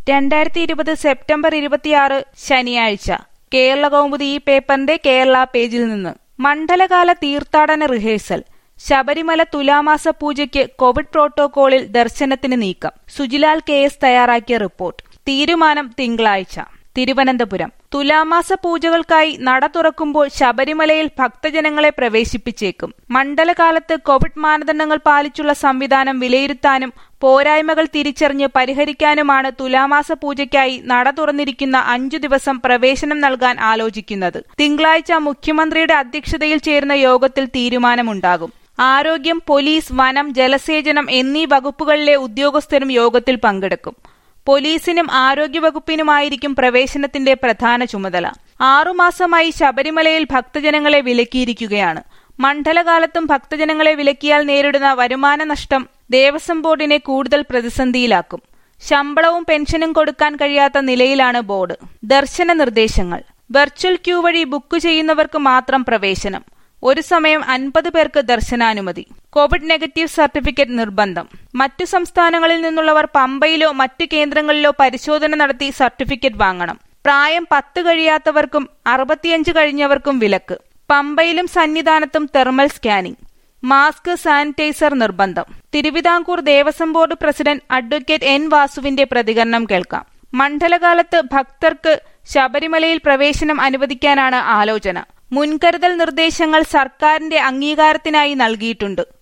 രണ്ടായിരത്തി ഇരുപത് സെപ്റ്റംബർ ഇരുപത്തിയാറ് ശനിയാഴ്ച കേരള കൗമുദി ഈ പേപ്പറിന്റെ കേരള പേജിൽ നിന്ന് മണ്ഡലകാല തീർത്ഥാടന റിഹേഴ്സൽ ശബരിമല തുലാമാസ പൂജയ്ക്ക് കോവിഡ് പ്രോട്ടോകോളിൽ ദർശനത്തിന് നീക്കം സുജിലാൽ കെ എസ് തയ്യാറാക്കിയ റിപ്പോർട്ട് തീരുമാനം തിങ്കളാഴ്ച തിരുവനന്തപുരം തുലാമാസ പൂജകൾക്കായി നട തുറക്കുമ്പോൾ ശബരിമലയിൽ ഭക്തജനങ്ങളെ പ്രവേശിപ്പിച്ചേക്കും മണ്ഡലകാലത്ത് കോവിഡ് മാനദണ്ഡങ്ങൾ പാലിച്ചുള്ള സംവിധാനം വിലയിരുത്താനും പോരായ്മകൾ തിരിച്ചറിഞ്ഞ് പരിഹരിക്കാനുമാണ് തുലാമാസ പൂജയ്ക്കായി നട തുറന്നിരിക്കുന്ന അഞ്ചു ദിവസം പ്രവേശനം നൽകാൻ ആലോചിക്കുന്നത് തിങ്കളാഴ്ച മുഖ്യമന്ത്രിയുടെ അധ്യക്ഷതയിൽ ചേരുന്ന യോഗത്തിൽ തീരുമാനമുണ്ടാകും ആരോഗ്യം പോലീസ് വനം ജലസേചനം എന്നീ വകുപ്പുകളിലെ ഉദ്യോഗസ്ഥരും യോഗത്തിൽ പങ്കെടുക്കും പോലീസിനും ആരോഗ്യവകുപ്പിനുമായിരിക്കും പ്രവേശനത്തിന്റെ പ്രധാന ചുമതല ആറുമാസമായി ശബരിമലയിൽ ഭക്തജനങ്ങളെ വിലക്കിയിരിക്കുകയാണ് മണ്ഡലകാലത്തും ഭക്തജനങ്ങളെ വിലക്കിയാൽ നേരിടുന്ന വരുമാന നഷ്ടം ദേവസ്വം ബോർഡിനെ കൂടുതൽ പ്രതിസന്ധിയിലാക്കും ശമ്പളവും പെൻഷനും കൊടുക്കാൻ കഴിയാത്ത നിലയിലാണ് ബോർഡ് ദർശന നിർദ്ദേശങ്ങൾ വെർച്വൽ ക്യൂ വഴി ബുക്ക് ചെയ്യുന്നവർക്ക് മാത്രം പ്രവേശനം ഒരു സമയം അൻപത് പേർക്ക് ദർശനാനുമതി കോവിഡ് നെഗറ്റീവ് സർട്ടിഫിക്കറ്റ് നിർബന്ധം മറ്റു സംസ്ഥാനങ്ങളിൽ നിന്നുള്ളവർ പമ്പയിലോ മറ്റു കേന്ദ്രങ്ങളിലോ പരിശോധന നടത്തി സർട്ടിഫിക്കറ്റ് വാങ്ങണം പ്രായം പത്ത് കഴിയാത്തവർക്കും അറുപത്തിയഞ്ച് കഴിഞ്ഞവർക്കും വിലക്ക് പമ്പയിലും സന്നിധാനത്തും തെർമൽ സ്കാനിംഗ് മാസ്ക് സാനിറ്റൈസർ നിർബന്ധം Thiruvithamkoor Devaswom board president advocate N വാസുവിന്റെ പ്രതികരണം കേൾക്കാം മണ്ഡലകാലത്ത് ഭക്തർക്ക് ശബരിമലയിൽ പ്രവേശനം അനുവദിക്കാനാണ് ആലോചന മുൻകരുതൽ നിർദ്ദേശങ്ങൾ സർക്കാരിന്റെ അംഗീകാരത്തിനായി നൽകിയിട്ടുണ്ട്